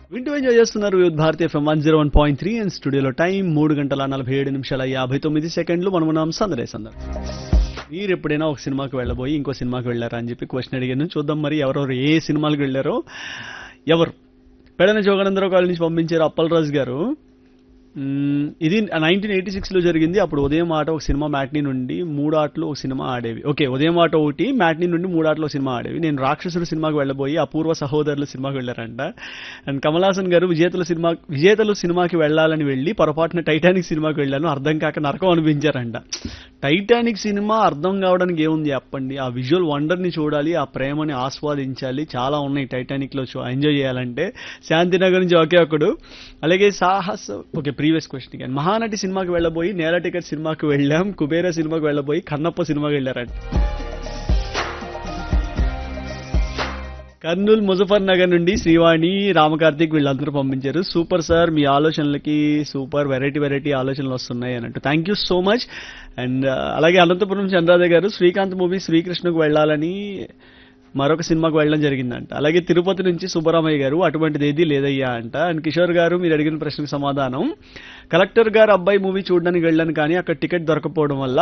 వింటూ ఎంజాయ్ చేస్తున్నారు వివిధ భారతీయ F M one zero one point three and స్టూడియోలో టైం మూడు గంటల నలభై ఏడు నిమిషాల యాభై తొమ్మిది సెకండ్లు మనం ఉన్నాం సందడే సందడి మీరు ఎప్పుడైనా ఒక సినిమాకి వెళ్ళబోయి ఇంకో సినిమాకి వెళ్ళారా అని చెప్పి క్వశ్చన్ అడిగాను చూద్దాం మరి ఎవరెవరు ఏ సినిమాలకు వెళ్ళారో ఎవరు పెడన జోగనందరావు కాలేజ్ నుంచి పంపించారు అప్పలరాజు గారు మ్మ్, ఇది నైన్టీన్ ఎయిటీ సిక్స్లో జరిగింది అప్పుడు ఉదయం ఆట ఒక సినిమా మ్యాట్నీ నుండి మూడు ఆటలు ఒక సినిమా ఆడేవి ఓకే ఉదయం ఆట ఒకటి మ్యాట్నీ నుండి మూడు ఆటలు ఒక సినిమా ఆడేవి నేను రాక్షసుడు సినిమాకి వెళ్ళబోయి అపూర్వ సహోదరుల సినిమాకి వెళ్ళారంట అండ్ కమల్ హాసన్ గారు విజేతల సినిమా విజేతలు సినిమాకి వెళ్ళాలని వెళ్ళి పొరపాటున టైటానిక్ సినిమాకి వెళ్ళాను అర్థం కాక నరకం అనిపించారంట టైటానిక్ సినిమా అర్థం కావడానికి ఏముంది చెప్పండి ఆ విజువల్ వండర్ని చూడాలి ఆ ప్రేమని ఆస్వాదించాలి చాలా ఉన్నాయి టైటానిక్లో ఎంజాయ్ చేయాలంటే శాంతినగర్ నుంచి ఒకే ఒకడు అలాగే సాహస్ ఓకే ప్రీవియస్ క్వశ్చన్ కానీ మహానటి సినిమాకి వెళ్ళబోయి నేల టికెట్ సినిమాకి వెళ్ళాం కుబేర సినిమాకి వెళ్ళబోయి కన్నప్ప సినిమాకి వెళ్ళారంట కర్నూలు ముజఫర్ నగర్ నుండి శ్రీవాణి రామకార్తిక్ వీళ్ళందరూ పంపించారు సూపర్ సార్ మీ ఆలోచనలకి సూపర్ వెరైటీ వెరైటీ ఆలోచనలు వస్తున్నాయి అన్నట్టు thank you so much and అలాగే అనంతపురం చంద్రాద గారు శ్రీకాంత్ మూవీ శ్రీకృష్ణకు వెళ్ళాలని మరొక సినిమాకు వెళ్ళడం జరిగిందంట అలాగే తిరుపతి నుంచి సుబ్బరామయ్య గారు అటువంటిది ఏది లేదయ్యా అంట అండ్ కిషోర్ గారు మీరు అడిగిన ప్రశ్నకు సమాధానం కలెక్టర్ గారు అబ్బాయి మూవీ చూడడానికి వెళ్ళాను కానీ అక్కడ టికెట్ దొరకపోవడం వల్ల